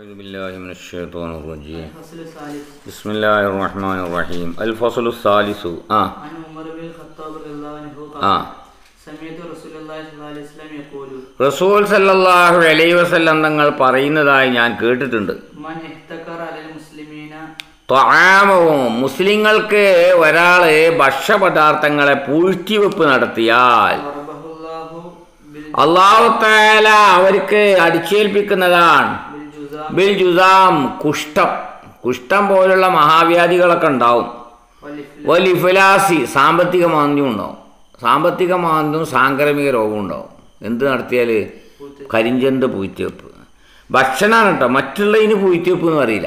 أعوذ بالله من الشيطان الرجيم الفصل الثالث بسم الله الرحمن الرحيم الفصل الثالث آه عن عمر بن الخطاب رضي الله عنه قال آه سمعت رسول الله صلى الله عليه وسلم يقول റസൂൽ സല്ലല്ലാഹു അലൈഹി വസല്ലം തങ്ങൾ പറയുന്നതായി ഞാൻ കേട്ടിട്ടുണ്ട് من احتكر على المسلمين ത്വാമവും മുസ്ലിങ്ങൾക്ക് ഒരാള് ഭക്ഷ്യപദാർത്ഥങ്ങളെ പൂഴ്ത്തിവെപ്പ് നടത്തിയാൽ ضربه الله بال- അള്ളാഹു താല അവർക്ക് അടിച്ചേൽപ്പിക്കുന്നതാണ് بالجزام ബിൽ ജുസാം കുഷ്ഠം കുഷ്ഠം പോലുള്ള മഹാവ്യാധികളൊക്കെ ഉണ്ടാവും والإفلاس വലിഫലാസി സാമ്പത്തിക മാന്ദ്യം ഉണ്ടാവും സാമ്പത്തിക മാന്ദ്യവും സാംക്രമിക രോഗവും ഉണ്ടാവും എന്ത് നടത്തിയാൽ കരിഞ്ചന്ത പൂഴ്ത്തിവെപ്പ് ഭക്ഷണമാണ് കേട്ടോ മറ്റുള്ളതിന് പൂഴ്ത്തിവെപ്പ് എന്ന് പറയില്ല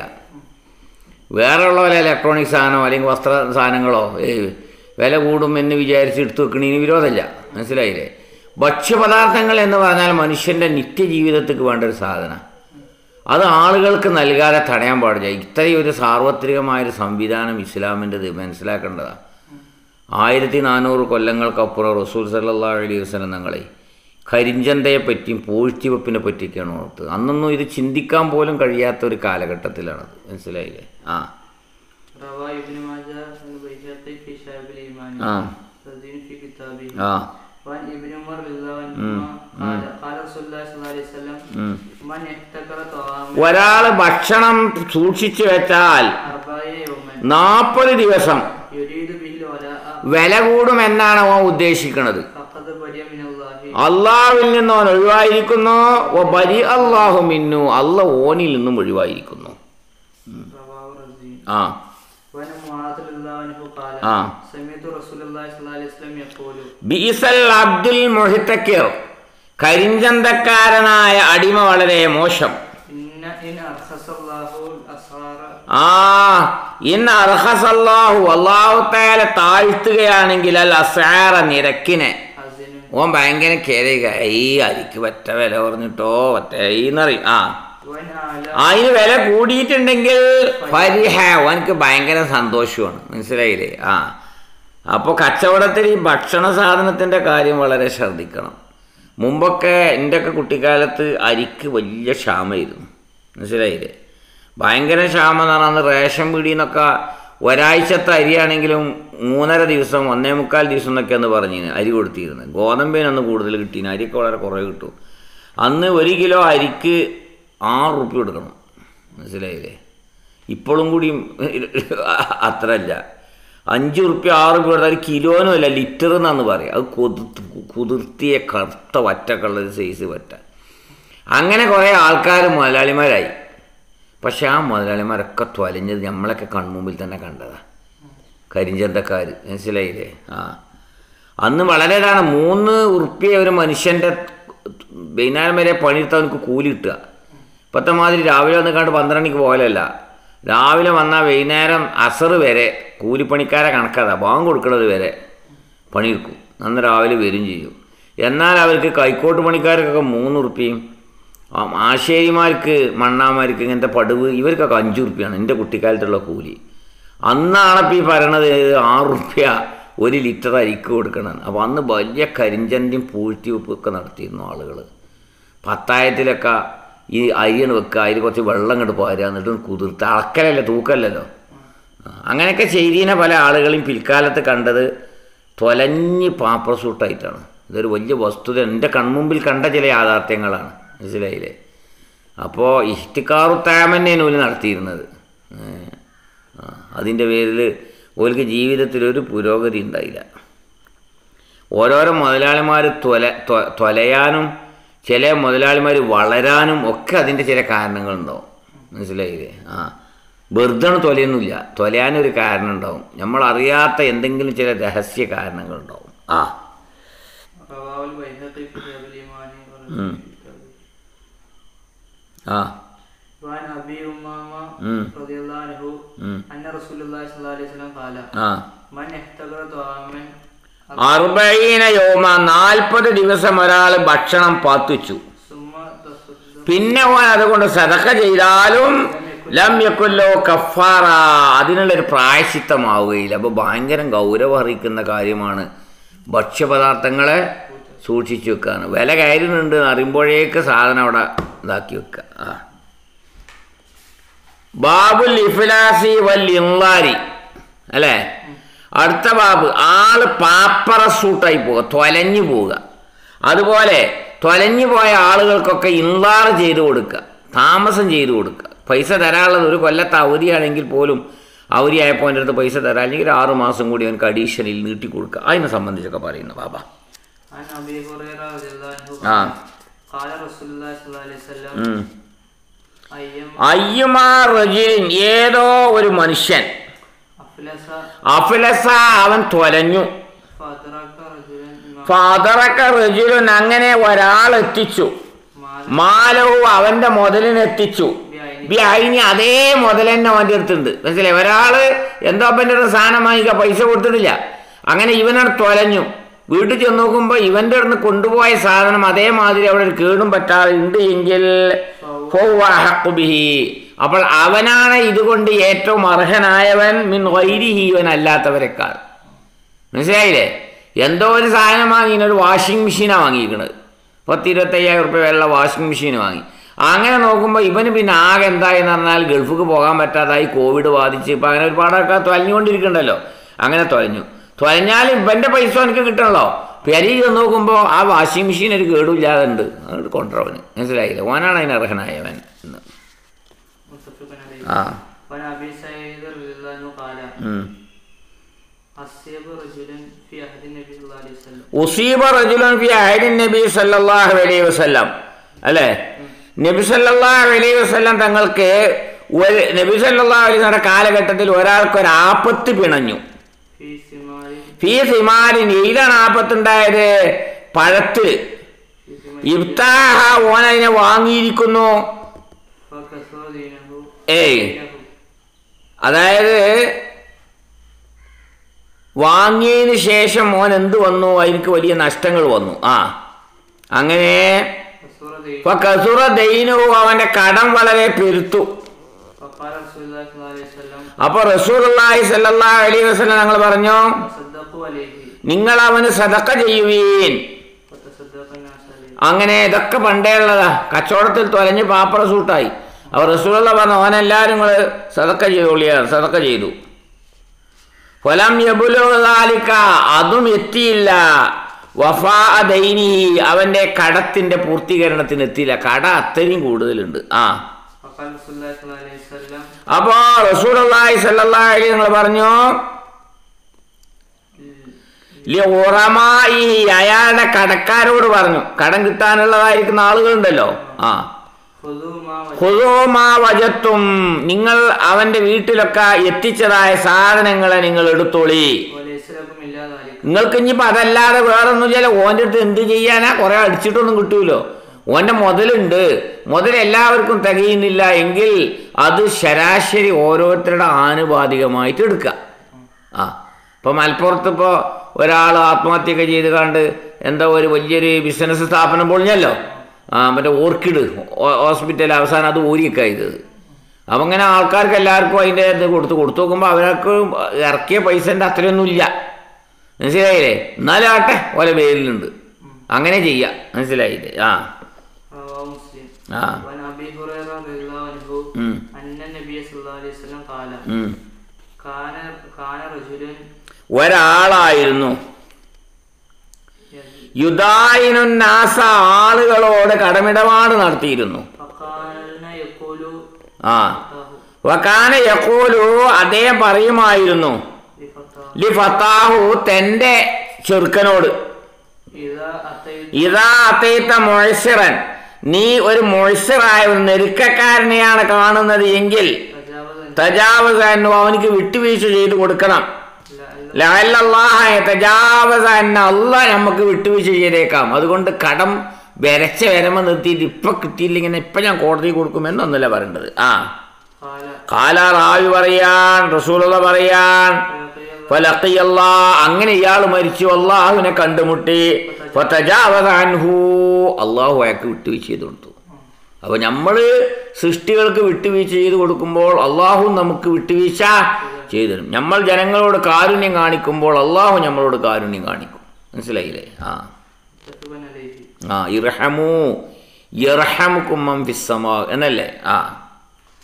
വേറെ ഉള്ള വല്ല ഇലക്ട്രോണിക് സാധനമോ അല്ലെങ്കിൽ വസ്ത്ര സാധനങ്ങളോ ഏയ് വില കൂടും എന്ന് വിചാരിച്ച് എടുത്തു വെക്കണതിന് വിരോധമില്ല മനസ്സിലായില്ലേ ഭക്ഷ്യപദാർത്ഥങ്ങൾ എന്ന് പറഞ്ഞാൽ മനുഷ്യൻ്റെ നിത്യജീവിതത്തിക്ക് വേണ്ട ഒരു സാധനം അത് ആളുകൾക്ക് നൽകാതെ തടയാൻ പാടില്ല ഇത്രയും ഒരു സാർവത്രികമായൊരു സംവിധാനം ഇസ്ലാമിൻ്റെത് മനസ്സിലാക്കേണ്ടതാണ് ആയിരത്തി നാനൂറ് കൊല്ലങ്ങൾക്കപ്പുറം റസൂൽ സല്ലാ അലൈഹി വസ്ലം തങ്ങളെ കരിഞ്ചന്തയെ പറ്റിയും പൂഴ്ത്തിവെപ്പിനെ പറ്റിയൊക്കെയാണ് ഓർത്തത് അന്നൊന്നും ഇത് ചിന്തിക്കാൻ പോലും കഴിയാത്ത ഒരു കാലഘട്ടത്തിലാണത് മനസ്സിലായില്ലേ ആ رواه ابن ماجه البيهقي في شعب الإيمان آه. الدين في كتابه ആ وعن ابن عمر رضي الله عنهما قال قال رسول الله صلى الله عليه وسلم من احتكر طعاما ഒരാൾ ഭക്ഷണം സൂക്ഷിച്ചു വെച്ചാൽ أربعين يوما നാൽപ്പത് ദിവസം يريد به الولاء വില കൂടുമെന്നാണ് അവൻ ഉദ്ദേശിക്കുന്നത് فقد برئ من الله അള്ളാഹുവിൽ നിന്ന് അവൻ ഒഴിവായിരിക്കുന്നു വ ബരി അള്ളാഹു മിന്നു അല്ല ഓനിൽ നിന്നും ഒഴിവായിരിക്കുന്നു رواه الرزي ആ وعن معاذ رضي الله عنه قال آه. سمعت رسول الله صلى الله عليه وسلم يقول ബീസൽ അബ്ദുൽ മുഹിത്തക്കിർ കരിഞ്ചന്തക്കാരനായ അടിമ വളരെ മോശം إن إن أرخص الله الأسعار ആ ഇന്ന് അർഹസല്ലാഹു അള്ളാഹു താല താഴ്ത്തുകയാണെങ്കിൽ അൽ അസാറ നിരക്കിനെ أزن ഓൻ ഭയങ്കര കേരക ഈ അരിക്ക് പറ്റ വില പറഞ്ഞിട്ടോ പറ്റേന്നറിയും ആ وإن أعلى അതിന് വില കൂടിയിട്ടുണ്ടെങ്കിൽ ഫരിഹ ഓനക്ക് ഭയങ്കര സന്തോഷമാണ് മനസ്സിലായില്ലേ ആ അപ്പോൾ കച്ചവടത്തിൽ ഈ ഭക്ഷണ സാധനത്തിൻ്റെ കാര്യം വളരെ ശ്രദ്ധിക്കണം മുമ്പൊക്കെ എൻ്റെയൊക്കെ കുട്ടിക്കാലത്ത് അരിക്ക് വലിയ ക്ഷാമമായിരുന്നു മനസ്സിലായില്ലേ ഭയങ്കര ക്ഷാമം എന്ന് പറഞ്ഞാൽ റേഷൻ പീടിയിൽ നിന്നൊക്കെ ഒരാഴ്ചത്തെ അരിയാണെങ്കിലും മൂന്നര ദിവസം ഒന്നേ മുക്കാൽ ദിവസം എന്നൊക്കെയാണ് പറഞ്ഞിന് അരി കൊടുത്തിരുന്നത് ഗോതമ്പിനൊന്ന് കൂടുതൽ കിട്ടീന് അരിയൊക്കെ വളരെ കുറേ കിട്ടും അന്ന് ഒരു കിലോ അരിക്ക് ആറ് റുപ്യ കൊടുക്കണം മനസ്സിലായില്ലേ ഇപ്പോഴും കൂടി അത്ര അല്ല അഞ്ച് റുപ്യ ആറ് റുപ്യ കൊടുത്താൽ ഒരു കിലോനും അല്ല ലിറ്റർ എന്നാന്ന് പറയാം അത് കൊതിർത്ത് കുതിർത്തിയ കറുത്ത വറ്റക്കുള്ള ഒരു സൈസ് വറ്റ അങ്ങനെ കുറേ ആൾക്കാർ മുതലാളിമാരായി പക്ഷെ ആ മുതലാളിമാരൊക്കെ തൊലഞ്ഞത് നമ്മളൊക്കെ കൺമുമ്പിൽ തന്നെ കണ്ടതാ കരിഞ്ചന്തക്കാർ മനസ്സിലായില്ലേ ആ അന്ന് വളരെ ഇതാണ് മൂന്ന് ഉറുപ്പ്യ ഒരു മനുഷ്യൻ്റെ വൈകുന്നേരം വരെ പണിയെടുത്താൽ അവനക്ക് കൂലി കിട്ടുക ഇപ്പോഴത്തെ മാതിരി രാവിലെ വന്ന് കണ്ട് പന്ത്രണ്ട് മണിക്ക് പോകലല്ല രാവിലെ വന്നാൽ വൈകുന്നേരം അസർ വരെ കൂലിപ്പണിക്കാരെ കണക്കാതാ ബാങ്ക് കൊടുക്കുന്നത് വരെ പണിയെടുക്കും അന്ന് രാവിലെ വരും ചെയ്യും എന്നാൽ അവർക്ക് കൈക്കോട്ട് പണിക്കാർക്കൊക്കെ മൂന്ന് ഉറുപ്പ്യയും ആ ആശേരിമാർക്ക് മണ്ണാമാർക്ക് ഇങ്ങനത്തെ പടുവ് ഇവർക്കൊക്കെ അഞ്ച് ഉറുപ്പ്യാണ് എൻ്റെ കുട്ടിക്കാലത്തുള്ള കൂലി അന്നാണപ്പോൾ ഈ പറയണത് ആറ് റുപ്യ ഒരു ലിറ്റർ അരിക്ക് കൊടുക്കണം അപ്പോൾ അന്ന് വലിയ കരിഞ്ചന്റെയും പൂഴ്ത്തിവെപ്പും ഒക്കെ നടത്തിയിരുന്നു ആളുകൾ പത്തായത്തിലൊക്കെ ഈ അരിയാണ് വെക്കുക അതിൽ കുറച്ച് വെള്ളം ഇങ്ങോട്ട് പോരുക എന്നിട്ട് കുതിർത്ത് അളക്കലല്ലേ തൂക്കല്ലല്ലോ ആ, അങ്ങനെയൊക്കെ ചെയ്തീനെ പല ആളുകളെയും പിൽക്കാലത്ത് കണ്ടത് തൊലഞ്ഞ് പാപ്പർ സൂട്ടായിട്ടാണ് ഇതൊരു വലിയ വസ്തുത എൻ്റെ കൺമുമ്പിൽ കണ്ട ചില യാഥാർത്ഥ്യങ്ങളാണ് മനസ്സിലായില്ലേ അപ്പോൾ ഇഷ്ടിക്കാറു താമന്നേനു ഓല് നടത്തിയിരുന്നത് ഏ, ആ, അതിൻ്റെ പേരിൽ ഓൽക്ക് ജീവിതത്തിൽ ഒരു പുരോഗതി ഉണ്ടായില്ല ഓരോരോ മുതലാളിമാർ തൊല തൊ- തൊലയാനും ചില മുതലാളിമാർ വളരാനും ഒക്കെ അതിൻ്റെ ചില കാരണങ്ങളുണ്ടാവും മനസ്സിലായില്ലേ ആ വെറുതെ തൊലയൊന്നുമില്ല തൊലയാനൊരു കാരണം ഉണ്ടാവും നമ്മൾ അറിയാത്ത എന്തെങ്കിലും ചില രഹസ്യ കാരണങ്ങളുണ്ടാവും ആ رواه البيهقي في كتاب الإيمان مم. في كتابه. ആ وعن أبي أمامة مم. رضي الله عنه ഉം. أن رسول الله صلى الله عليه وسلم قال ആ من احتكر طعاما അറുപീന യോമ നാൽപ്പത് ദിവസം ഒരാൾ ഭക്ഷണം പാത്തിച്ചു ثم تصدق പിന്നെ ഓൻ അതുകൊണ്ട് സതക്ക ചെയ്താലും ലം യക്കുല്ലോ കഫാറ അതിനുള്ളൊരു പ്രായശിത്തമാവുകയില്ല അപ്പോൾ ഭയങ്കര ഗൗരവം അറിയിക്കുന്ന കാര്യമാണ് ഭക്ഷ്യപദാർത്ഥങ്ങളെ സൂക്ഷിച്ചു വെക്കാണ് വില കയറുന്നുണ്ട് എന്ന് അറിയുമ്പോഴേക്ക് സാധനം അവിടെ ഇതാക്കി വെക്കുക ആ ബാബുൽ ഇഫ്ലാസി വൽ ഇൻലാരി അല്ലേ അടുത്ത ബാബ് ആള് പാപ്പറ സൂട്ടായി പോവുക തൊലഞ്ഞു പോവുക അതുപോലെ തൊലഞ്ഞു പോയ ആളുകൾക്കൊക്കെ ഇൻലാർ ചെയ്തു കൊടുക്കുക താമസം ചെയ്തു കൊടുക്കുക പൈസ തരാനുള്ളത് ഒരു കൊല്ലത്തെ അവധിയാണെങ്കിൽ പോലും അവധിയായപ്പോൾ എൻ്റെ അടുത്ത് പൈസ തരാല്ലെങ്കിൽ ആറ് മാസം കൂടി അവനക്ക് അഡീഷണൽ നീട്ടി കൊടുക്കുക അതിനെ സംബന്ധിച്ചൊക്കെ പറയുന്നു ബാബ عن ابي هريره رضي الله عنه آه. قال رسول الله صلى الله عليه وسلم ഉം. ايما അയ്യുമാ റജീൻ ഏതോ ഒരു മനുഷ്യൻ افلس അഫലസ അവൻ തൊലഞ്ഞു فادرك رجلا ما- ഫാദറക്ക റജുലുൻ അങ്ങനെ ഒരാൾ എത്തിച്ചു مال മാലവും അവന്റെ മുതലിനെത്തിച്ചു بعينه ബി അയിനി അതേ മുതൽ തന്നെ അവൻ്റെ അടുത്തുണ്ട് മനസ്സിലായി ഒരാള് എന്തോ അപ്പൻ്റെ ഒരു സാധനം വാങ്ങിക്കുക പൈസ കൊടുത്തിട്ടില്ല അങ്ങനെ ഇവനവിടെ തൊലഞ്ഞു വീട്ടിൽ ചെന്ന് നോക്കുമ്പോൾ ഇവൻ്റെ അടുത്ത് കൊണ്ടുപോയ സാധനം അതേമാതിരി അവിടെ ഒരു കേടും പറ്റാതെ ഉണ്ട് എങ്കിൽ ഫഹുവ അഹഖു ബിഹി. അപ്പോൾ അവനാണ് ഇതുകൊണ്ട് ഏറ്റവും അർഹനായവൻ മിൻ വൈരിഹി ഇവൻ അല്ലാത്തവരെക്കാൾ മനസ്സിലായില്ലേ എന്തോ ഒരു സാധനം വാങ്ങി ഒരു വാഷിംഗ് മെഷീനാണ് വാങ്ങിയിരിക്കുന്നത് പത്ത് ഇരുപത്തയ്യായിരം റുപ്യ വില വാഷിംഗ് മെഷീൻ വാങ്ങി അങ്ങനെ നോക്കുമ്പോൾ ഇവന് പിന്നെ ആകെ എന്തായെന്ന് പറഞ്ഞാൽ ഗൾഫിക്ക് പോകാൻ പറ്റാതായി കോവിഡ് ബാധിച്ച് ഇപ്പം അങ്ങനെ ഒരുപാടൊക്കെ തൊലഞ്ഞുകൊണ്ടിരിക്കണ്ടല്ലോ അങ്ങനെ തൊലഞ്ഞു തൊലഞ്ഞാൽ ഇവൻ്റെ പൈസ എനിക്ക് കിട്ടണല്ലോ പെരി നോക്കുമ്പോൾ ആ വാഷിംഗ് മെഷീൻ ഒരു കേടുമില്ലാതെ ഉണ്ട് അങ്ങോട്ട് കൊണ്ടുവരവന് മനസ്സിലായില്ലേ ഓനാണ് അതിന് അർഹനായവൻ എന്ന് متفق عليه ആ وعن ابي سعيد رضي الله عنه قال ഉം. اصيب رجلا في عهد النبي صلى الله عليه وسلم ഉസീബ റജുലൻ ഫി അഹദിൻ നബി സല്ലല്ലാഹു അലൈഹി വസല്ലം അല്ലേ നബി സല്ലല്ലാഹു അലൈഹി വസല്ലം തങ്ങൾക്ക് ഒരു നബി സല്ലല്ലാഹു അലൈഹി വസല്ലം കാലഘട്ടത്തിൽ ഒരാൾക്ക് ഒരു ആപത്ത് പിണഞ്ഞു في ثمار ഫീ സിമാരിൻ ഏതാണ് ആപത്തുണ്ടായത് പഴത്തിൽ في ثمار ഇബ്താഹ ഓൻ അതിനെ വാങ്ങിയിരിക്കുന്നു فكسر دينه ഏയ് دينه. അതായത് വാങ്ങിയതിന് ശേഷം മോൻ എന്ത് വന്നു അതിനക്ക് വലിയ നഷ്ടങ്ങൾ വന്നു ആ അങ്ങനെ كسر دينه ഇപ്പൊ കസുറ ദൈനവും അവന്റെ കടം വളരെ പെരുത്തു فقال رسول الله صلى الله عليه وسلم അപ്പൊ റസൂലുള്ളാഹി സല്ലല്ലാഹു അലൈഹി വസല്ലം ഞങ്ങൾ പറഞ്ഞു تصدقوا عليه നിങ്ങൾ അവന് സദക്ക ചെയ്യുവീൻ وتصدق الناس عليه അങ്ങനെ ഇതൊക്കെ പണ്ടേ ഉള്ളതാ കച്ചവടത്തിൽ തൊലഞ്ഞ് പാപ്പറ സൂട്ടായി അവർ റസൂലുള്ള പറഞ്ഞു അവനെല്ലാവരും നിങ്ങൾ സദക്ക ചെയ്തോളിയാണ് സദക്ക ചെയ്തു ഫലം യബുലുക അതും എത്തിയില്ല വഫാ ദൈനി അവന്റെ കടത്തിന്റെ പൂർത്തീകരണത്തിന് എത്തിയില്ല കട അത്രയും കൂടുതലുണ്ട് ആ فقال رسول الله صلى الله عليه وسلم അപ്പോ റസൂലുള്ളാഹി സ്വല്ലല്ലാഹു അലൈഹി നിങ്ങൾ പറഞ്ഞു ലിഉറമായി അയാളുടെ കടക്കാരോട് പറഞ്ഞു കടം കിട്ടാനുള്ളതായിരിക്കുന്ന ആളുകളുണ്ടല്ലോ ആ خذوا ما وجدتم ഹുദോമാ വജത്തും നിങ്ങൾ അവന്റെ വീട്ടിലൊക്കെ എത്തിച്ചതായ സാധനങ്ങളെ നിങ്ങൾ എടുത്തോളി وليس لكم إلا ذلك നിങ്ങൾക്ക് ഇനിയിപ്പോൾ അതല്ലാതെ വേറൊന്നും ചില ഓൻ്റെ അടുത്ത് എന്ത് ചെയ്യാനാ കുറേ അടിച്ചിട്ടൊന്നും കിട്ടൂലോ ഓൻ്റെ മുതലുണ്ട് മുതൽ എല്ലാവർക്കും തികയുന്നില്ല എങ്കിൽ അത് ശരാശരി ഓരോരുത്തരുടെ ആനുപാതികമായിട്ട് എടുക്കുക ആ ഇപ്പോൾ മലപ്പുറത്ത് ഇപ്പോൾ ഒരാൾ ആത്മഹത്യയൊക്കെ ചെയ്ത് കണ്ട് എന്താ ഒരു വലിയൊരു ബിസിനസ് സ്ഥാപനം പൊളിഞ്ഞല്ലോ ആ മറ്റേ ഓർക്കിഡ് ഹോ- ഹോസ്പിറ്റൽ അവസാനം അത് ഊരിയൊക്കെ ചെയ്തത് അപ്പം അങ്ങനെ ആൾക്കാർക്ക് എല്ലാവർക്കും അതിൻ്റെ ഇത് കൊടുത്ത് കൊടുത്തു നോക്കുമ്പോൾ അവർക്ക് ഇറക്കിയ പൈസൻ്റെ അത്രയൊന്നും ഇല്ല മനസ്സിലായില്ലേ എന്നാലും ആട്ടെ ഓല പേരിലുണ്ട് അങ്ങനെ ചെയ്യാം മനസ്സിലായില്ലേ ആ رواه مسلم ആ وعن أبي هريرة رضي الله عنه ഉം, أن النبي صلى الله عليه وسلم قال ഉം. كان كان رجل ഒരാളായിരുന്നു യുദായിനുന്നാസ ആളുകളോട് കടമിടപാട് നടത്തിയിരുന്നു فكان يقول ആ فتاه വക്കാന യക്കൂലു അദ്ദേഹം പറയുമായിരുന്നു لفتاه ലി ഫത്താഹു തൻ്റെ ചെറുക്കനോട് إذا أتيت ഇതാ അത്തൈത്ത മൊയ്സിറൻ നീ ഒരു മൊയ്സിറായ ഒരു നെരുക്കക്കാരനെയാണ് കാണുന്നത് എങ്കിൽ تجاوز തജാവസന്നു അവനിക്ക് വിട്ടുവീഴ്ച ചെയ്തു കൊടുക്കണം لعل ലഅല്ലല്ലാഹ തജാവസ എന്ന അല്ല നമുക്ക് വിട്ടുവീഴ്ച ചെയ്തേക്കാം അതുകൊണ്ട് കടം വരച്ച വരമ നിർത്തിയിട്ട് ഇപ്പൊ കിട്ടിയില്ലെങ്കിൽ ഇപ്പൊ ഞാൻ കോടതി കൊടുക്കുമെന്നൊന്നല്ല പറയേണ്ടത് ആ قال കാല റാവി പറയാൻ റസൂലുള്ള പറയാൻ فلقي الله ഫലഖിയല്ലാ അങ്ങനെ ഇയാൾ മരിച്ചു അള്ളാഹുവിനെ കണ്ടുമുട്ടി ഫതജാവസ അൻഹു അള്ളാഹു അയാൾക്ക് വിട്ടുവീഴ്ച ചെയ്ത് കൊടുത്തു അപ്പോൾ നമ്മൾ സൃഷ്ടികൾക്ക് വിട്ടുവീഴ്ച ചെയ്ത് കൊടുക്കുമ്പോൾ അള്ളാഹു നമുക്ക് വിട്ടുവീഴ്ച ചെയ്തു തരും നമ്മൾ ജനങ്ങളോട് കാരുണ്യം കാണിക്കുമ്പോൾ അള്ളാഹു നമ്മളോട് കാരുണ്യം കാണിക്കും മനസ്സിലായില്ലേ ആ متفق عليه ആ ഇർഹമു ഇർഹമുക്കും ഫിസ്സമാ എന്നല്ലേ ആ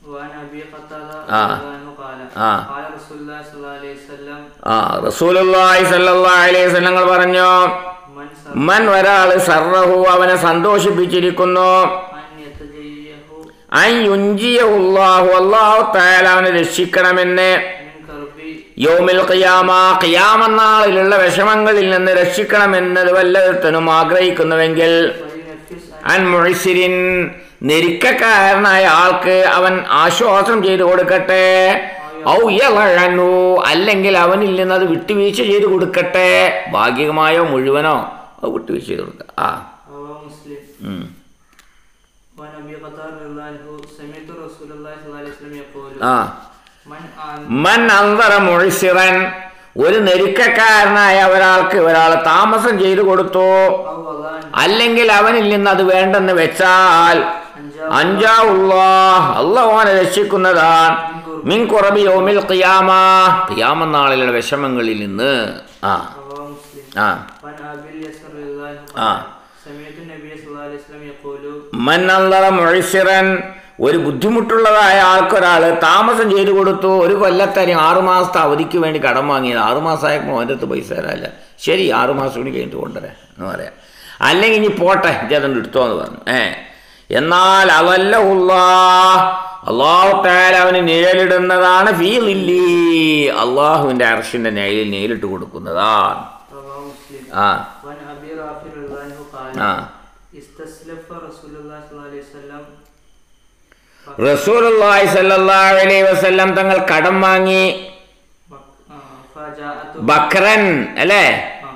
وعن ابي قتاده آه. رضي الله عنه قال آه. قال رسول الله صلى الله عليه وسلم ആ റസൂലുള്ളാഹി സ്വല്ലല്ലാഹി അലൈഹി വസല്ലങ്ങൾ പറഞ്ഞു من سر മൻ ഒരാൾ സർറഹു അവനെ സന്തോഷിപ്പിച്ചിരിക്കുന്നു ان يتجيه അൻ യുഞ്ചിയഹുല്ലാഹു അല്ലാഹു തആല അവനെ രക്ഷിക്കണമെന്ന് من كرب യൗമിൽ ഖിയാമ ഖിയാമനാളിലുള്ള വിഷമങ്ങളിൽ നിന്ന് രക്ഷിക്കണമെന്നത് വല്ലതും ആഗ്രഹിക്കുന്നുവെങ്കിൽ فلينفس അൻ عن മുഴിസിരിൻ നെരുക്കക്കാരനായ ആൾക്ക് അവൻ ആശ്വാസം ചെയ്തു കൊടുക്കട്ടെ ഔ യളഅനു അല്ലെങ്കിൽ അവനിൽ നിന്ന് അത് വിട്ടുവീഴ്ച ചെയ്തു കൊടുക്കട്ടെ ഭാഗികമായോ മുഴുവനോ അത് വിട്ടുവീഴ്ച ചെയ്തു കൊടുക്കുക ആ رواه مسلم ഉം. وعن ابي قتاده رضي الله عنه سمعت رسول الله صلى الله عليه وسلم يقول ആ من آن മൻ അന്തറ മുഴിസിറൻ ഒരു നെരുക്കക്കാരനായ ഒരാൾക്ക് ഒരാൾ താമസം ചെയ്തു കൊടുത്തു او وضع അല്ലെങ്കിൽ അവനിൽ നിന്ന് അത് വേണ്ടെന്ന് വെച്ചാൽ انجاب അഞ്ചാവുള്ളാ അള്ളാഹുവാനെ രക്ഷിക്കുന്നതാണ് മിൻ കുറബി യോമിൽ ഖിയാമ ഖിയാമ നാളിലുള്ള വിഷമങ്ങളിൽ നിന്ന് ആ رواه مسلم ആ وعن ابي اليسر رضي الله عنه آه. قال سمعت النبي صلى الله عليه وسلم يقول മന്നന്തറ മുഴിസിറൻ ഒരു ബുദ്ധിമുട്ടുള്ളതായ ആൾക്കൊരാൾ താമസം ചെയ്തു കൊടുത്തു ഒരു കൊല്ലത്തരി ആറുമാസത്തെ അവധിക്ക് വേണ്ടി കടം വാങ്ങിയത് ആറുമാസമായപ്പോൾ അവൻ്റെ അടുത്ത് പൈസ തരാല്ല ശരി ആറുമാസം കൂടി കഴിഞ്ഞിട്ട് കൊണ്ടുവരാം എന്ന് പറയാം അല്ലെങ്കിൽ ഇനി പോട്ടെ ഇതതുകൊണ്ട് എടുത്തോ എന്ന് പറഞ്ഞു ഏ എന്നാൽ അവല്ല അള്ളാഹു താല അവന് നിഴലിടുന്നതാണ് ഫീലില്ലി അള്ളാഹുവിൻ്റെ അർഷിൻ്റെ നിഴലിൽ നേരിട്ട് കൊടുക്കുന്നതാണ് رواه مسلم ആ وعن ابي رافع رضي الله عنه قال ആ استسلف رسول الله صلى الله عليه وسلم റസൂലുള്ളാഹി സ്വല്ലല്ലാഹു അലൈഹി വസല്ലം തങ്ങൾ കടം വാങ്ങി بك- آه، فجاءته ബക്രൻ അല്ലേ آه.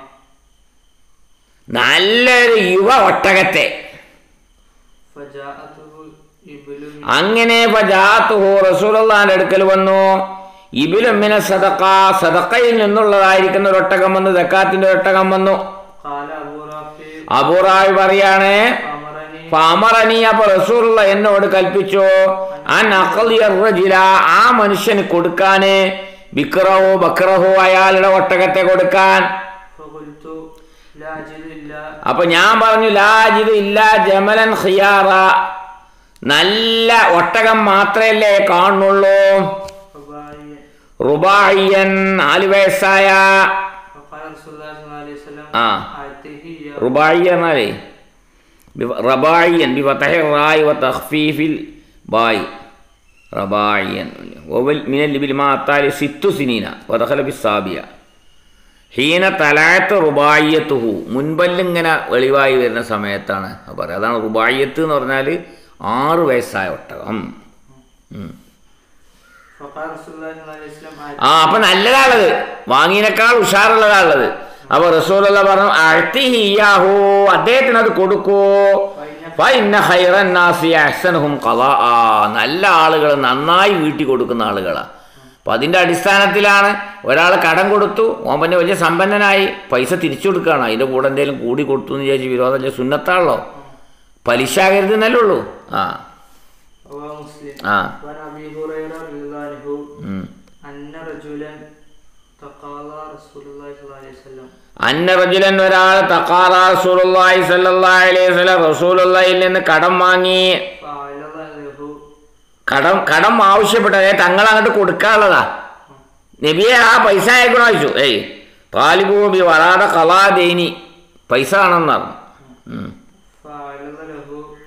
നല്ലൊരു യുവ ഒട്ടകത്തെ فجاءته إبل من അങ്ങനെ ഫജാത്തുഹു റസൂലുള്ളാഹിന്റെ അടുക്കൽ വന്നു ഇബിലുമിന സദക്ക സദക്കയിൽ നിന്നുള്ളതായിരിക്കുന്ന ഒരു ഒട്ടകം വന്നു ദക്കാത്തിന്റെ ഒട്ടകം വന്നു قال أبو رافع അബൂറായി പറയാണ് أمرني ഫാമറനി അപ്പൊ റസൂലുള്ള എന്നോട് കൽപ്പിച്ചു അൻ അഖലിയ റജില ആ മനുഷ്യന് കൊടുക്കാന് ബിക്രഹോ ബക്രഹോ അയാളുടെ ഒട്ടകത്തെ കൊടുക്കാൻ فقلت لا أجد إلا അപ്പൊ ഞാൻ പറഞ്ഞു ലാജിദ് ഇല്ല ജമലൻ ഖിയാറ നല്ല ഒട്ടകം മാത്രമല്ലേ കാണുള്ളൂ رباعي റുബായിയൻ നാല് വയസ്സായ فقال رسول الله صلى الله عليه وسلم آه. أعطيه إياه റുബായി എന്നാലേ ബി- റബായിയൻ ബി ഫതഹി റായ് വ തഖ്ഫീഫിൽ ബായ് റബായിയൻ വവൽ മിനൽ ഇബ്ലി മാ അത്താലി സിത്തു സിനീന വദഖല ബിസ്സാബിയ ഹീന തലായത്ത് റുബായിയത്തുഹു മുൻപല്ലിങ്ങനെ വെളിവായി വരുന്ന സമയത്താണ് അത് പറയുക അതാണ് റുബായിയത്ത് എന്ന് പറഞ്ഞാൽ ആറ് വയസ്സായ ഒട്ടകം ഉം. فقال رسول الله صلى الله عليه وسلم ആ അപ്പൊ നല്ലതാണത് വാങ്ങിയതിനേക്കാൾ ഉഷാറുള്ളതാണുള്ളത് അപ്പൊ റസൂലുള്ള പറഞ്ഞു അഴ്ത്തിഹിയാഹു അദ്ദേഹത്തിന് അത് കൊടുക്കൂ ഫൈന്ന ഖൈറൻ നാസി അഹ്സനുഹും ഖളാഅ. നല്ല ആളുകൾ നന്നായി വീട്ടി കൊടുക്കുന്ന ആളുകളാ അപ്പൊ അതിന്റെ അടിസ്ഥാനത്തിലാണ് ഒരാൾ കടം കൊടുത്തു ഓൻ പിന്നെ വലിയ സമ്പന്നനായി പൈസ തിരിച്ചു കൊടുക്കുകയാണ് അതിന്റെ കൂടെ എന്തെങ്കിലും കൂടി കൊടുത്തു എന്ന് വിചാരിച്ച് വിരോധം സുന്നത്താണല്ലോ പലിശ കരുതുന്നല്ലേ ഉള്ളൂ ആ رواه مسلم ആ وعن أبي هريرة رضي الله عنه ഉം. أن رجلا تقاضى رسول الله صلى الله عليه وسلم അന്ന റജുലൻ ഒരാൾ തഖാറ റസൂലുള്ളാഹി സ്വല്ലല്ലാഹി അലൈഹി വസല്ലം റസൂലുള്ളാഹിൽ നിന്ന് കടം വാങ്ങി فعلض له കടം കടം ആവശ്യപ്പെട്ടത് തങ്ങൾ അങ്ങോട്ട് കൊടുക്കാനുള്ളതാ നബിയെ ആ പൈസ അയക്കണോ ചോദിച്ചു ഏയ് താലിബൂബി വരാതെ കലാദേനി പൈസ ആണെന്ന് പറഞ്ഞു ഉം. فعلض له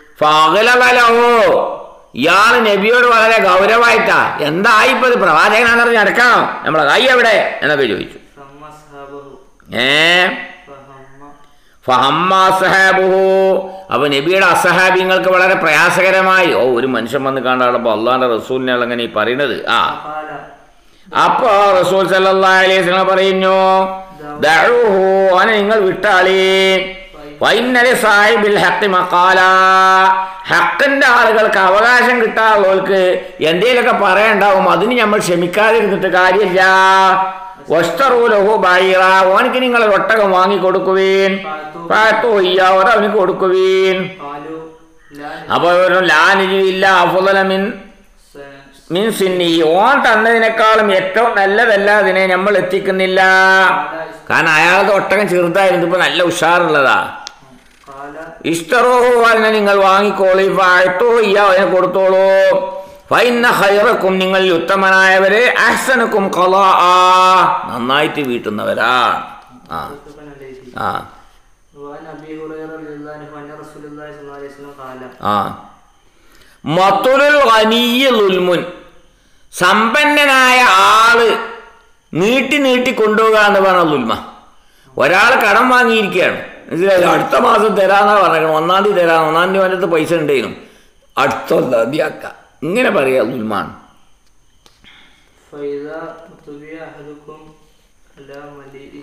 ഫാഗലോ ഇയാൾ നബിയോട് വളരെ ഗൗരവമായിട്ടാ എന്തായിപ്പോ ഇത് പ്രവാചകനാണെന്ന് പറഞ്ഞ് നടക്കണോ നമ്മളെ കൈ എവിടെ എന്നൊക്കെ ചോദിച്ചു ثم أصحابه ഏ فهم ഫഹമ്മ അസഹാബുഹു അപ്പൊ നബിയുടെ അസഹാബിങ്ങൾക്ക് വളരെ പ്രയാസകരമായി ഓ ഒരു മനുഷ്യൻ വന്ന് കാണാറുമ്പോ അള്ളാന്റെ റസൂലിനെ അങ്ങനെ ഈ പറയുന്നത് ആ فقال അപ്പോ റസൂൽ സല്ലല്ലാഹു അലൈഹി വസല്ലം പറയുന്നു ദഅൂഹു അവനെ നിങ്ങൾ വിട്ടാളി ഫൈനലി സാഹിബിൽ ഹഖി മഖാല ഹക്കിന്റെ ആളുകൾക്ക് അവകാശം കിട്ടാറുള്ളവർക്ക് എന്തേലൊക്കെ പറയണ്ടാവും അതിന് നമ്മൾ ക്ഷമിക്കാതിരുന്നിട്ട് കാര്യമില്ല വസ്തറൂലഹു ബൈറ ഓനക്ക് നിങ്ങൾ ഒരു ഒട്ടകം വാങ്ങി കൊടുക്കുവീൻ പാത്തോ ഇയ്യാവത് അവന് കൊടുക്കുവീൻ قالوا لا അപ്പൊ ഇവരും ലാനിജില്ല അഫുലമിൻ س- മീൻ സിന്നി ഓൻ തന്നതിനേക്കാളും ഏറ്റവും നല്ലതല്ല അതിനെ നമ്മൾ എത്തിക്കുന്നില്ല قال കാരണം അയാളത് ഒട്ടകം ചെറുതായിരുന്നു ഇപ്പൊ നല്ല ഉഷാറുള്ളതാ قال ഇഷ്ടറോ അതിനെ നിങ്ങൾ വാങ്ങിക്കോളി വാഴ്ത്തോ ഇയ്യ അതിനെ കൊടുത്തോളൂ ഫൈന ഹൈറക്കും നിങ്ങളിൽ ഉത്തമനായവരെ അഹ്സനക്കും ഖലാ നന്നായിട്ട് വീട്ടുന്നവരാണ് ആ متفق عليه ആ وعن ابي هريره رضي الله عنه ان رسول الله صلى الله عليه وسلم قال ആ മത്തുലുൽ ഖനിയ്യ ലുൽമുൻ സമ്പന്നനായ ആള് നീട്ടി നീട്ടി കൊണ്ടുപോകുക എന്ന് പറഞ്ഞ ലുൽമ ഒരാൾ കടം വാങ്ങിയിരിക്കുകയാണ് മനസ്സിലായോ അടുത്ത മാസം തരാന്നാ പറയണം ഒന്നാം തീയതി തരാം ഒന്നാം തീയതി വന്നിട്ട് പൈസ ഉണ്ടേനും അടുത്ത ഒന്നാം തീയതി ആക്കാം ഇങ്ങനെ പറയാ ലുൽമാണ് فاذا طبع احدكم على مليء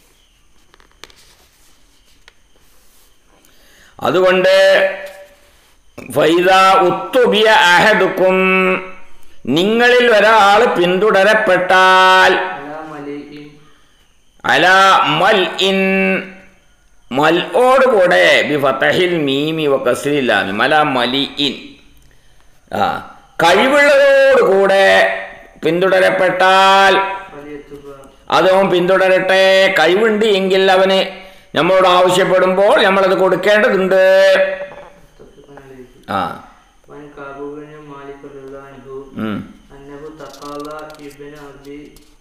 അതുകൊണ്ട് ഫൈദ ഉത്തുബിയ അഹദുക്കും നിങ്ങളിൽ ഒരാൾ പിന്തുടരപ്പെട്ടാൽ على مليء അല മൽ ഇൻ മൽഓടുകൂടെ ബി ഫതഹിൽ മീമി വ കസ്രില്ലാമി മല മലി ഇൻ ആ കഴിവുള്ളതോടുകൂടെ പിന്തുടരപ്പെട്ടാൽ فليتبع അതും പിന്തുടരട്ടെ കഴിവുണ്ട് എങ്കിൽ അവന് നമ്മളോട് ആവശ്യപ്പെടുമ്പോൾ നമ്മളത് കൊടുക്കേണ്ടതുണ്ട് متفق عليه ആ وعن كعب بن مالك رضي الله عنه ഉം. انه تقاضى ابن ابي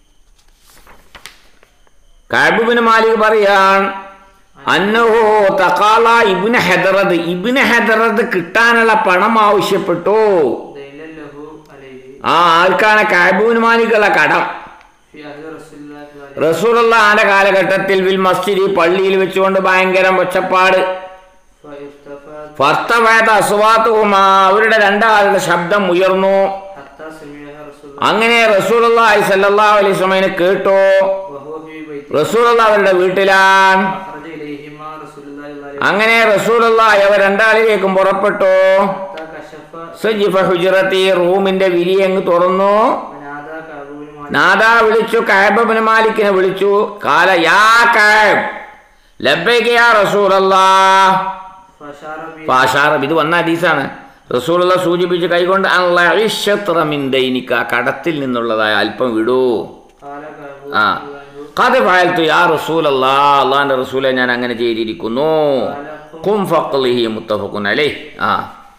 കാബുബിന് മാലിക് പറയാൻ അന്നഹോ തക്കാല ഇബിന് ഹെദറത് ഇബിന് ഹെദറത് കിട്ടാനുള്ള പണം ആവശ്യപ്പെട്ടു دينا له عليه ആ ആർക്കാണ് കാബുബിന് മാലിക്കുള്ള കടം في عهد رسول الله صلى الله عليه റസൂലുള്ള ആന്റെ കാലഘട്ടത്തിൽ വിൽ മസ്ജിദ് പള്ളിയിൽ വെച്ചുകൊണ്ട് ഭയങ്കര ഒച്ചപ്പാട് فارتفعت ഭർത്തവേദ അസുവാത്തുമാ അവരുടെ രണ്ടാളുടെ ശബ്ദം ഉയർന്നു حتى سمعها رسول الله അങ്ങനെ റസൂലുള്ള സല്ലല്ലാഹു അലൈഹി വസല്ലമയെ കേട്ടു وهو في بيته റസൂലുള്ള അവരുടെ വീട്ടിലാണ് أخرج إليهما رسول الله صلى الله عليه അങ്ങനെ റസൂലുള്ള അവർ രണ്ടാളിലേക്കും പുറപ്പെട്ടു وسلم حتى كشف സജിഫ ഹുജറത്തി റൂമിന്റെ വിരി അങ്ങ് തുറന്നു ونادى كعب بن مالك നാദാ വിളിച്ചു കായബിന് മാലിക്കിനെ വിളിച്ചു കാല യാ കായബ് ലബ്ബൈക യാ റസൂലല്ലാ فأشار به പാഷാറബ് ഇത് വന്ന ഹദീസാണ് റസൂലുള്ള സൂചിപ്പിച്ച് കൈകൊണ്ട് അള്ളമിന്ദൈനിക്ക കടത്തിൽ നിന്നുള്ളതായ അല്പം വിടൂ قال كعب ആ رضي الله عنه കഥ ഫായൽത്തു യാ റസൂലല്ലാ അള്ളാന്റെ റസൂലെ ഞാൻ അങ്ങനെ ചെയ്തിരിക്കുന്നു കും ഫഖ്ലിഹി മുത്തഫഖുൻ അലൈഹി ആ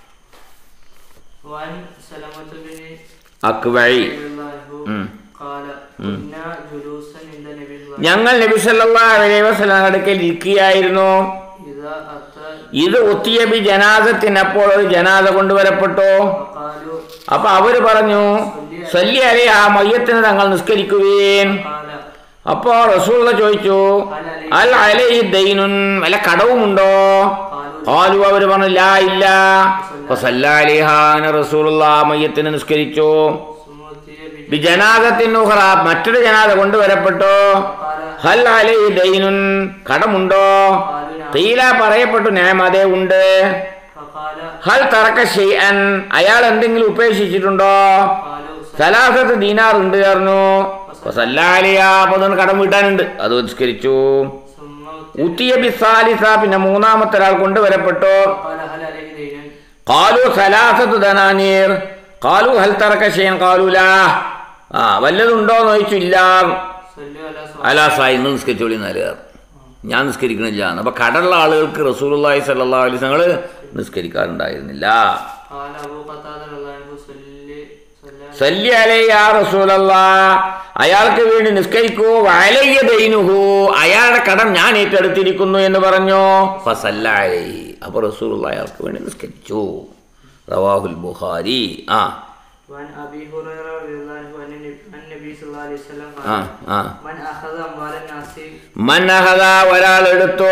وعن سلمة بن അക്വഴി رضي الله عنه قال كنا جلوسا عند النبي صلى الله عليه ഞങ്ങൾ നബി സല്ലല്ലാഹു അലൈഹി വസല്ലം അടുക്കൽ ഇരിക്കുകയായിരുന്നു وسلم إذا أتى ഇത് ഒത്തിയബി ജനാസത്തിനപ്പോൾ ഒരു ജനാസ കൊണ്ടുവരപ്പെട്ടു فقالوا അപ്പൊ അവര് പറഞ്ഞു സല്ലി അലി ആ മയ്യത്തിന് തങ്ങൾ നിസ്കരിക്കുവേൻ قال അപ്പോ റസൂള്ള ചോദിച്ചു അൽ അലൈ ദൈനുൻ വല്ല കടവുമുണ്ടോ قالوا ആലു അവര് പറഞ്ഞു ലാ ഇല്ല അപ്പൊ സല്ലാ അലിഹാ അങ്ങനെ റസൂലുള്ള ആ മയ്യത്തിന് നിസ്കരിച്ചു ثم أتي به ബി ജനാസത്തിനുഹറ മറ്റൊരു ജനാസ കൊണ്ടുവരപ്പെട്ടു قال ഹൽ അലൈ ദൈനുൻ കടമുണ്ടോ قالوا نعم തീല പറയപ്പെട്ടു ഞാൻ അതേ ഉണ്ട് فقال ഹൽ തറക്ക ഷെയ്അൻ അയാൾ എന്തെങ്കിലും ഉപേക്ഷിച്ചിട്ടുണ്ടോ قالوا സലാസത്ത് ദീനാർ ഉണ്ട് പറഞ്ഞു സല്ലാലിയാപതെന്ന് കടം വീട്ടാനുണ്ട് അത് നിസ്കരിച്ചു ثم أتي ഉത്തിയ ബിസാലിസ പിന്നെ മൂന്നാമത്തെ ഒരാൾ കൊണ്ടുവരപ്പെട്ടു قال هل عليه دين കാലു സലാസത്ത് ധനാനീർ കാലു ഹൽ തറക്ക ഷെയ്യൻ കാലൂലാ ആ വല്ലതുണ്ടോ എന്ന് ചോദിച്ചു ഇല്ല صلوا على صاحب അലാ സായി നിങ്ങൾ നിസ്കരിച്ചോളി നാലുകാർ ഞാൻ നിസ്കരിക്കണില്ല അപ്പൊ കടലുള്ള ആളുകൾക്ക് റസൂലുള്ളാഹി സ്വല്ലല്ലാഹു അലൈഹി വസല്ലം നിസ്കരിക്കാറുണ്ടായിരുന്നില്ല قال أبو قتادة رضي الله عنه صلي صلى സല്ലി അലൈ യാ റസൂലല്ലാ അയാൾക്ക് വേണ്ടി നിസ്കരിക്കൂ വലയ്യ ദൈനുഹു അയാളുടെ കടം ഞാൻ ഏറ്റെടുത്തിരിക്കുന്നു എന്ന് പറഞ്ഞു ഫസല്ല അലൈഹി അപ്പൊ റസൂലുള്ള അയാൾക്ക് വേണ്ടി നിസ്കരിച്ചു റവാഹുൽ ബുഖാരി ആ وعن أبي هريرة رضي الله عنه أن النبي- أن النبي صلى الله عليه وسلم ആ قال ആ من أخذ أموال الناس മന്നഹദ ഒരാൾ എടുത്തു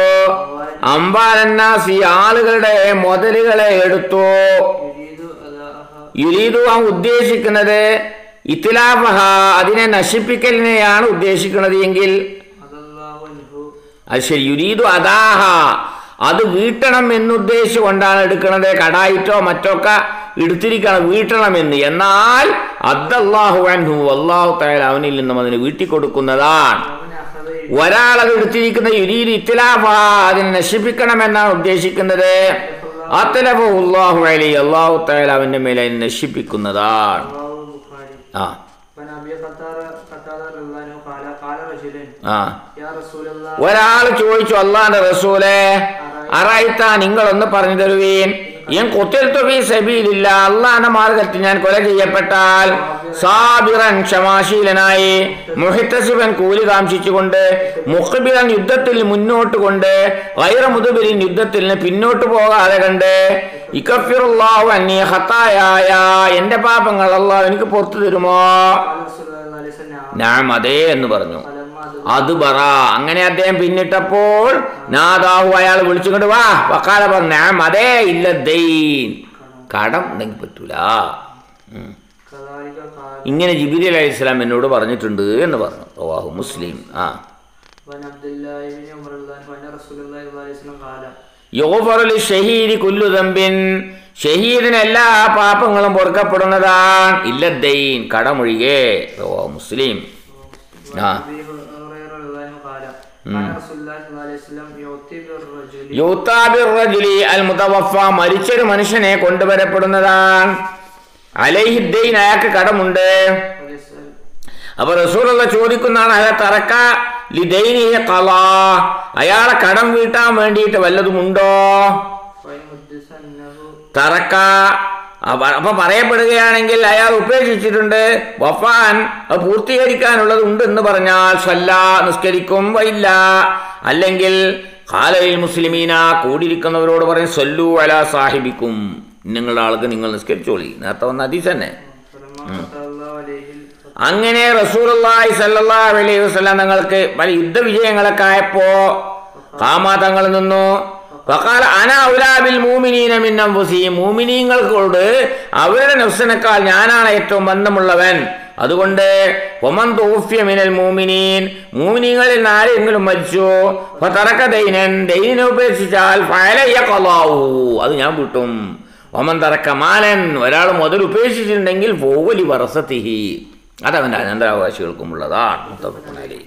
അമ്പാലന്നാസി ആളുകളുടെ മുതലുകളെ എടുത്തു يريد أداءها യുരീദു ആ ഉദ്ദേശിക്കുന്നത് ഇത്തിലാഫഹ അതിനെ നശിപ്പിക്കലിനെയാണ് ഉദ്ദേശിക്കുന്നത് എങ്കിൽ هذا الله عنه അത് ശരി യുരീദു അദാഹ അത് വീട്ടണം എന്നുദ്ദേശിച്ചുകൊണ്ടാണ് എടുക്കുന്നത് കടായിട്ടോ മറ്റൊക്കെ എടുത്തിരിക്കണം വീട്ടണമെന്ന് എന്നാൽ അദ്ദല്ലാഹു അൻഹു അള്ളാഹു തആല അവനിൽ നിന്നും അതിന് വീട്ടിക്കൊടുക്കുന്നതാണ് ومن أخذ ഒരാൾ അത് എടുത്തിരിക്കുന്ന യുരീദ് ഇത്തിലാഫ അതിനെ നശിപ്പിക്കണമെന്നാണ് ഉദ്ദേശിക്കുന്നത് അത്തലഫു അള്ളാഹു അലി അള്ളാഹു തആല അവന്റെ മേലെ അതിനെ നശിപ്പിക്കുന്നതാണ് رواه البخاري ആ وعن أبي قتادة قتادة رضي الله عنه قال قال رجل ആ يا رسول الله ഒരാൾ ചോദിച്ചു അള്ളാന്റെ റസൂലെ അറായിത്ത നിങ്ങളൊന്ന് പറഞ്ഞു തരുവീൻ إن ഞാൻ കൊത്തിൽത്തു ഫീ സബീലില്ല അള്ളാന്റെ മാർഗത്തിൽ ഞാൻ കൊല ചെയ്യപ്പെട്ടാൽ സാബിറൻ ക്ഷമാശീലനായി മുഹിത്തസിബൻ കൂലി കാംക്ഷിച്ചുകൊണ്ട് മുഖബിറൻ യുദ്ധത്തിൽ മുന്നോട്ട് കൊണ്ട് വൈറ മുതുബിരിൻ യുദ്ധത്തിൽ നിന്ന് പിന്നോട്ട് പോകാതെ കണ്ട് ഇക്കഫിറുല്ലാഹു അന്നി ഹത്തായായ എന്റെ പാപങ്ങൾ അള്ളാഹു എനിക്ക് പുറത്തു തരുമോ قال رسول الله صلى الله عليه وسلم ഞാൻ അതേ എന്ന് പറഞ്ഞു فلما أدرك അത് പറ അങ്ങനെ അദ്ദേഹം പിന്നിട്ടപ്പോൾ നാദാഹു അയാൾ വിളിച്ചുകൊണ്ട് വാ വക്കാല പറഞ്ഞു ഞാൻ അതേ ഇല്ല ദൈൻ കടം ഉണ്ടെങ്കിൽ പറ്റൂല ഉം. كذلك قال ഇങ്ങനെ ജിബിരി അലൈഹി ഇസ്ലാം എന്നോട് പറഞ്ഞിട്ടുണ്ട് എന്ന് പറഞ്ഞു ഓഹു മുസ്ലിം ആ وعن عبد الله بن عمر الله عنه أن رسول الله صلى الله عليه وسلم قال യോഫറലി ഷഹീദി കുല്ലു ദമ്പിൻ ഷഹീദിന് എല്ലാ പാപങ്ങളും പൊറുക്കപ്പെടുന്നതാണ് ഇല്ല ദൈൻ കടമൊഴികെ ഓ മുസ്ലിം ആ وعن أبي هريرة رضي الله عنه قال كان رسول الله صلى الله عليه وسلم يعطي بالرجل യൂത്താബിർ റജുലി അൽ മുതവഫ മരിച്ചൊരു മനുഷ്യനെ കൊണ്ടുവരപ്പെടുന്നതാണ് അലൈഹിദ്ദൈൻ അയാൾക്ക് കടമുണ്ട് ويسأل അപ്പൊ റസൂലുള്ള ചോദിക്കുന്നതാണ് അയാൾ തറക്ക ലിദൈനിഹി ഖലാ അയാളെ കടം വീട്ടാൻ വേണ്ടിയിട്ട് വല്ലതുമുണ്ടോ فإن حدث أنه തറക്ക അപ്പ- അപ്പൊ പറയപ്പെടുകയാണെങ്കിൽ അയാൾ ഉപേക്ഷിച്ചിട്ടുണ്ട് വഫാൻ അത് പൂർത്തീകരിക്കാനുള്ളത് ഉണ്ട് എന്ന് പറഞ്ഞാൽ സല്ല നിസ്കരിക്കും വയില്ല അല്ലെങ്കിൽ ഖാലയിൽ മുസ്ലിമീന കൂടിയിരിക്കുന്നവരോട് പറയും സല്ലു അല സാഹിബിക്കും നിങ്ങളുടെ ആൾക്ക് നിങ്ങൾ നിസ്കരിച്ചോളി നേരത്തെ വന്ന അതീസ് തന്നെ فلما قضى الله عليه الفتح അങ്ങനെ റസൂലുള്ളാഹി സല്ലല്ലാഹു അലൈഹി വസല്ലം തങ്ങൾക്ക് പല യുദ്ധവിജയങ്ങളൊക്കെ ആയപ്പോ കാമാ തങ്ങൾ നിന്നു വഖാല അന ഔലാബിൽ മൂമിനീന മിൻ അൻഫുസിഹിം മൂമിനീങ്ങൾക്കോട് അവരുടെ നഫ്സിനേക്കാൾ ഞാനാണ് ഏറ്റവും ബന്ധമുള്ളവൻ അതുകൊണ്ട് ഒമൻ തൂഫ്യ മിനൽ മൂമിനീൻ മൂമിനീങ്ങളിൽ നിന്ന് ആരെങ്കിലും മരിച്ചു ഫതറക ദൈനൻ ദൈനിനെ ഉപേക്ഷിച്ചാൽ ഫഅലയ്യ ഖലാഉ അത് ഞാൻ വിട്ടും ഒമൻ തറക്ക മാലൻ ഒരാൾ മുതൽ ഉപേക്ഷിച്ചിട്ടുണ്ടെങ്കിൽ ഫോവലി വറസത്തിഹി അതവൻ്റെ അനന്തരാവകാശികൾക്കും ഉള്ളതാണ് മുത്തഫഖുൻ അലൈഹി